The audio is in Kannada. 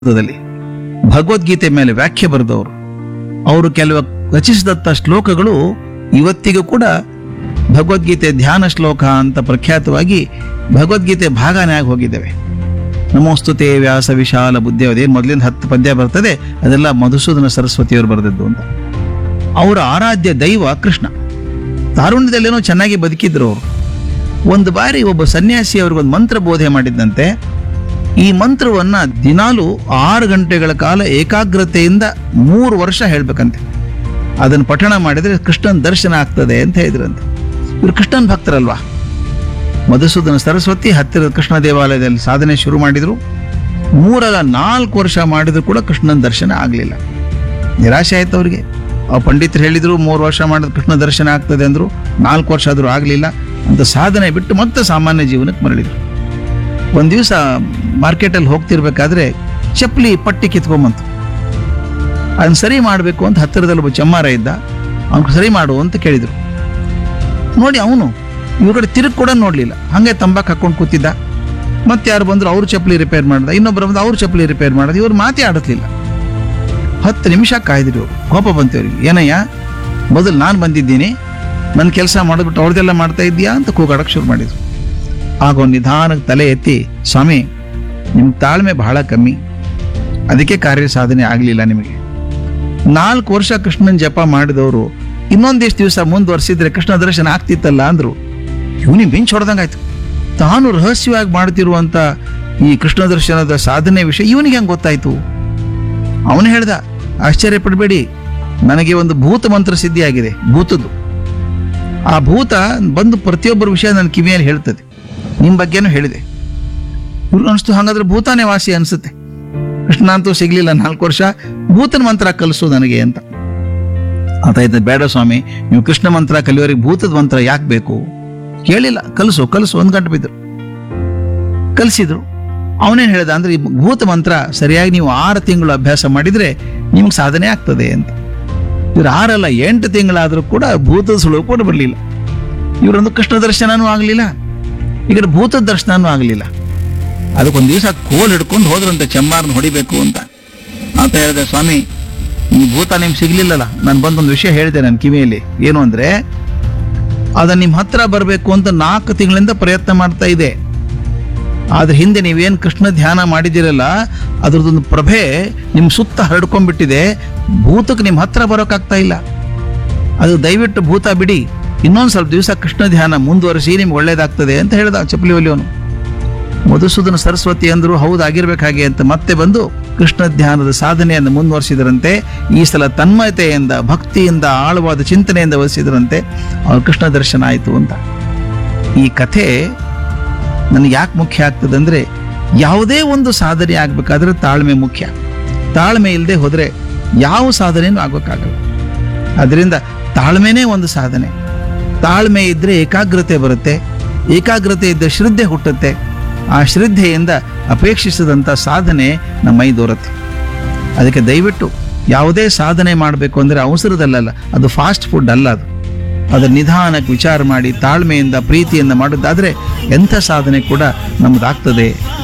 ಸಂಸ್ಕೃತದಲ್ಲಿ ಭಗವದ್ಗೀತೆ ಮೇಲೆ ವ್ಯಾಖ್ಯೆ ಬರೆದವರು ಅವರು ಕೆಲವು ರಚಿಸಿದಂಥ ಶ್ಲೋಕಗಳು ಇವತ್ತಿಗೂ ಕೂಡ ಭಗವದ್ಗೀತೆ ಧ್ಯಾನ ಶ್ಲೋಕ ಅಂತ ಪ್ರಖ್ಯಾತವಾಗಿ ಭಗವದ್ಗೀತೆ ಭಾಗನೇ ಆಗಿ ಹೋಗಿದ್ದೇವೆ ನಮೋಸ್ತುತೆ ವ್ಯಾಸ ವಿಶಾಲ ಬುದ್ಧಿ ಅದೇನು ಮೊದಲಿಂದ ಹತ್ತು ಪದ್ಯ ಬರ್ತದೆ ಅದೆಲ್ಲ ಮಧುಸೂದನ ಸರಸ್ವತಿಯವರು ಬರೆದದ್ದು ಅಂತ ಅವರ ಆರಾಧ್ಯ ದೈವ ಕೃಷ್ಣ ತಾರುಣ್ಯದಲ್ಲೇನೋ ಚೆನ್ನಾಗಿ ಬದುಕಿದ್ರು ಅವರು ಒಂದು ಬಾರಿ ಒಬ್ಬ ಸನ್ಯಾಸಿ ಅವ್ರಿಗೊಂದು ಮಂತ್ರ ಬೋಧೆ ಮಾಡಿದ್ದಂತೆ ಈ ಮಂತ್ರವನ್ನ ದಿನಾಲು ಆರು ಗಂಟೆಗಳ ಕಾಲ ಏಕಾಗ್ರತೆಯಿಂದ ಮೂರು ವರ್ಷ ಹೇಳ್ಬೇಕಂತೆ ಅದನ್ನು ಪಠಣ ಮಾಡಿದ್ರೆ ಕೃಷ್ಣನ ದರ್ಶನ ಆಗ್ತದೆ ಅಂತ ಹೇಳಿದ್ರಂತೆ ಇವರು ಕೃಷ್ಣನ್ ಭಕ್ತರಲ್ವಾ ಮಧುಸೂದನ ಸರಸ್ವತಿ ಹತ್ತಿರದ ಕೃಷ್ಣ ದೇವಾಲಯದಲ್ಲಿ ಸಾಧನೆ ಶುರು ಮಾಡಿದ್ರು ಮೂರಲ್ಲ ನಾಲ್ಕು ವರ್ಷ ಮಾಡಿದ್ರು ಕೂಡ ಕೃಷ್ಣನ ದರ್ಶನ ಆಗಲಿಲ್ಲ ನಿರಾಶೆ ಆಯ್ತು ಅವರಿಗೆ ಆ ಪಂಡಿತರು ಹೇಳಿದ್ರು ಮೂರು ವರ್ಷ ಮಾಡಿದ್ರೆ ಕೃಷ್ಣ ದರ್ಶನ ಆಗ್ತದೆ ಅಂದ್ರು ನಾಲ್ಕು ವರ್ಷ ಆದರೂ ಆಗಲಿಲ್ಲ ಅಂತ ಸಾಧನೆ ಬಿಟ್ಟು ಮತ್ತೆ ಸಾಮಾನ್ಯ ಜೀವನಕ್ಕೆ ಮರಳಿದ್ರು ಒಂದು ದಿವಸ ಮಾರ್ಕೆಟಲ್ಲಿ ಹೋಗ್ತಿರ್ಬೇಕಾದ್ರೆ ಚಪ್ಪಲಿ ಪಟ್ಟಿ ಕಿತ್ಕೊಂಬಂತು ಅದನ್ನ ಸರಿ ಮಾಡಬೇಕು ಅಂತ ಹತ್ತಿರದಲ್ಲಿ ಒಬ್ಬ ಚಮ್ಮಾರ ಇದ್ದ ಅವ್ನು ಸರಿ ಮಾಡು ಅಂತ ಕೇಳಿದ್ರು ನೋಡಿ ಅವನು ಇವ್ರ ಕಡೆ ತಿರುಗಿ ಕೂಡ ನೋಡ್ಲಿಲ್ಲ ಹಂಗೆ ತಂಬಾಕು ಹಾಕೊಂಡು ಕೂತಿದ್ದ ಮತ್ತೆ ಯಾರು ಬಂದ್ರು ಅವ್ರ ಚಪ್ಪಲಿ ರಿಪೇರ್ ಮಾಡ್ದ ಇನ್ನೊಬ್ಬರು ಬಂದು ಅವ್ರ ಚಪ್ಪಲಿ ರಿಪೇರ್ ಮಾಡಿದ ಇವ್ರು ಮಾತೇ ಆಡತ್ಲಿಲ್ಲ ಹತ್ತು ನಿಮಿಷ ಕಾಯ್ದಿರು ಇವ್ರು ಕೋಪ ಬಂತು ಇವ್ರಿಗೆ ಏನಯ್ಯ ಮೊದಲು ನಾನು ಬಂದಿದ್ದೀನಿ ನನ್ನ ಕೆಲಸ ಮಾಡಿಬಿಟ್ಟು ಅವ್ರದ್ದೆಲ್ಲ ಮಾಡ್ತಾ ಇದ್ದೀಯಾ ಅಂತ ಕೂಗಾಡಕ್ಕೆ ಶುರು ಮಾಡಿದ್ರು ಆಗ ಒಂದು ನಿಧಾನಕ್ಕೆ ತಲೆ ಎತ್ತಿ ಸ್ವಾಮಿ ನಿಮ್ಮ ತಾಳ್ಮೆ ಬಹಳ ಕಮ್ಮಿ ಅದಕ್ಕೆ ಕಾರ್ಯ ಸಾಧನೆ ಆಗಲಿಲ್ಲ ನಿಮಗೆ ನಾಲ್ಕು ವರ್ಷ ಕೃಷ್ಣನ್ ಜಪ ಮಾಡಿದವರು ಇನ್ನೊಂದಿಷ್ಟು ದಿವಸ ಮುಂದುವರ್ಸಿದ್ರೆ ಕೃಷ್ಣ ದರ್ಶನ ಆಗ್ತಿತ್ತಲ್ಲ ಅಂದ್ರು ಇವನಿಗೆ ಮಿಂಚ್ ಹೊಡೆದಂಗಾಯ್ತು ತಾನು ರಹಸ್ಯವಾಗಿ ಮಾಡ್ತಿರುವಂತ ಈ ಕೃಷ್ಣ ದರ್ಶನದ ಸಾಧನೆ ವಿಷಯ ಇವನಿಗೆ ಹೆಂಗೆ ಗೊತ್ತಾಯ್ತು ಅವನು ಹೇಳ್ದ ಆಶ್ಚರ್ಯ ಪಡಬೇಡಿ ನನಗೆ ಒಂದು ಭೂತ ಮಂತ್ರ ಸಿದ್ಧಿಯಾಗಿದೆ ಭೂತದ್ದು ಆ ಭೂತ ಬಂದು ಪ್ರತಿಯೊಬ್ಬರ ವಿಷಯ ನನ್ನ ಕಿವಿಯಲ್ಲಿ ಹೇಳ್ತದೆ ನಿಮ್ಮ ಬಗ್ಗೆನೂ ಹೇಳಿದೆ ಇವ್ರು ಅನಿಸ್ತು ಹಾಗಾದ್ರೆ ಭೂತಾನೇ ವಾಸಿ ಅನಿಸುತ್ತೆ ಕೃಷ್ಣ ಅಂತೂ ಸಿಗ್ಲಿಲ್ಲ ನಾಲ್ಕು ವರ್ಷ ಭೂತನ ಮಂತ್ರ ಕಲಿಸು ನನಗೆ ಅಂತ ಆತಾಯ್ತು ಬೇಡ ಸ್ವಾಮಿ ನೀವು ಕೃಷ್ಣ ಮಂತ್ರ ಕಲಿಯೋರಿಗೆ ಭೂತದ ಮಂತ್ರ ಯಾಕೆ ಬೇಕು ಕೇಳಿಲ್ಲ ಕಲಿಸು ಕಲಿಸು ಒಂದ್ ಗಂಟೆ ಬಿದ್ರು ಕಲಿಸಿದ್ರು ಅವನೇನ್ ಹೇಳ್ದ ಅಂದ್ರೆ ಈ ಭೂತ ಮಂತ್ರ ಸರಿಯಾಗಿ ನೀವು ಆರು ತಿಂಗಳು ಅಭ್ಯಾಸ ಮಾಡಿದ್ರೆ ನಿಮ್ಗೆ ಸಾಧನೆ ಆಗ್ತದೆ ಅಂತ ಇವ್ರು ಆರಲ್ಲ ಎಂಟು ತಿಂಗಳಾದ್ರೂ ಕೂಡ ಭೂತದ ಸುಳುವು ಕೂಡ ಬರಲಿಲ್ಲ ಇವರೊಂದು ಕೃಷ್ಣ ದರ್ಶನನೂ ಆಗಲಿಲ್ಲ ಈಗ ಭೂತದ ದರ್ಶನನೂ ಆಗಲಿಲ್ಲ ಅದಕ್ಕೊಂದು ದಿವಸ ಕೋಲ್ ಹಿಡ್ಕೊಂಡು ಹೋದ್ರಂತೆ ಚೆಮ್ಮಾರನ್ನ ಹೊಡಿಬೇಕು ಅಂತ ಅಂತ ಹೇಳಿದೆ ಸ್ವಾಮಿ ಈ ಭೂತ ನಿಮ್ಗೆ ಸಿಗ್ಲಿಲ್ಲಲ್ಲ ನಾನು ಬಂದೊಂದು ವಿಷಯ ಹೇಳಿದೆ ನನ್ನ ಕಿವಿಯಲ್ಲಿ ಏನು ಅಂದ್ರೆ ಅದ ನಿಮ್ಮ ಹತ್ರ ಬರಬೇಕು ಅಂತ ನಾಲ್ಕು ತಿಂಗಳಿಂದ ಪ್ರಯತ್ನ ಮಾಡ್ತಾ ಇದೆ ಆದ್ರೆ ಹಿಂದೆ ನೀವೇನು ಕೃಷ್ಣ ಧ್ಯಾನ ಮಾಡಿದಿರಲ್ಲ ಅದ್ರದ್ದೊಂದು ಪ್ರಭೆ ನಿಮ್ಮ ಸುತ್ತ ಹರಡ್ಕೊಂಡ್ಬಿಟ್ಟಿದೆ ಭೂತಕ್ಕೆ ನಿಮ್ಮ ಹತ್ರ ಬರೋಕ್ಕಾಗ್ತಾ ಇಲ್ಲ ಅದು ದಯವಿಟ್ಟು ಭೂತ ಬಿಡಿ ಇನ್ನೊಂದು ಸ್ವಲ್ಪ ದಿವಸ ಕೃಷ್ಣ ಧ್ಯಾನ ಮುಂದುವರಿಸಿ ನಿಮ್ಗೆ ಒಳ್ಳೇದಾಗ್ತದೆ ಅಂತ ಹೇಳ್ದ ಚಪ್ಪಲಿ ಒಲಿಯವನು ಮಧುಸೂದನ ಸರಸ್ವತಿ ಅಂದ್ರು ಹೌದು ಆಗಿರ್ಬೇಕು ಹಾಗೆ ಅಂತ ಮತ್ತೆ ಬಂದು ಕೃಷ್ಣ ಧ್ಯಾನದ ಸಾಧನೆಯನ್ನು ಮುಂದುವರಿಸಿದರಂತೆ ಈ ಸಲ ತನ್ಮಯತೆಯಿಂದ ಭಕ್ತಿಯಿಂದ ಆಳವಾದ ಚಿಂತನೆಯಿಂದ ವಹಿಸಿದ್ರಂತೆ ಅವ್ರ ಕೃಷ್ಣ ದರ್ಶನ ಆಯಿತು ಅಂತ ಈ ಕಥೆ ನನಗೆ ಯಾಕೆ ಮುಖ್ಯ ಆಗ್ತದೆ ಅಂದ್ರೆ ಯಾವುದೇ ಒಂದು ಸಾಧನೆ ಆಗ್ಬೇಕಾದ್ರೆ ತಾಳ್ಮೆ ಮುಖ್ಯ ತಾಳ್ಮೆ ಇಲ್ಲದೆ ಹೋದ್ರೆ ಯಾವ ಸಾಧನೆನೂ ಆಗ್ಬೇಕಾಗಲ್ಲ ಅದರಿಂದ ತಾಳ್ಮೆನೇ ಒಂದು ಸಾಧನೆ ತಾಳ್ಮೆ ಇದ್ರೆ ಏಕಾಗ್ರತೆ ಬರುತ್ತೆ ಏಕಾಗ್ರತೆ ಇದ್ದ ಶ್ರದ್ಧೆ ಹುಟ್ಟುತ್ತೆ ಆ ಶ್ರದ್ಧೆಯಿಂದ ಅಪೇಕ್ಷಿಸಿದಂಥ ಸಾಧನೆ ನಮ್ಮ ಮೈ ದೋರತ್ತೆ ಅದಕ್ಕೆ ದಯವಿಟ್ಟು ಯಾವುದೇ ಸಾಧನೆ ಮಾಡಬೇಕು ಅಂದರೆ ಅವಸರದಲ್ಲಲ್ಲ ಅದು ಫಾಸ್ಟ್ ಫುಡ್ ಅಲ್ಲ ಅದು ಅದರ ನಿಧಾನಕ್ಕೆ ವಿಚಾರ ಮಾಡಿ ತಾಳ್ಮೆಯಿಂದ ಪ್ರೀತಿಯಿಂದ ಮಾಡೋದಾದ್ರೆ ಎಂಥ ಸಾಧನೆ ಕೂಡ ನಮ್ಮದಾಗ್ತದೆ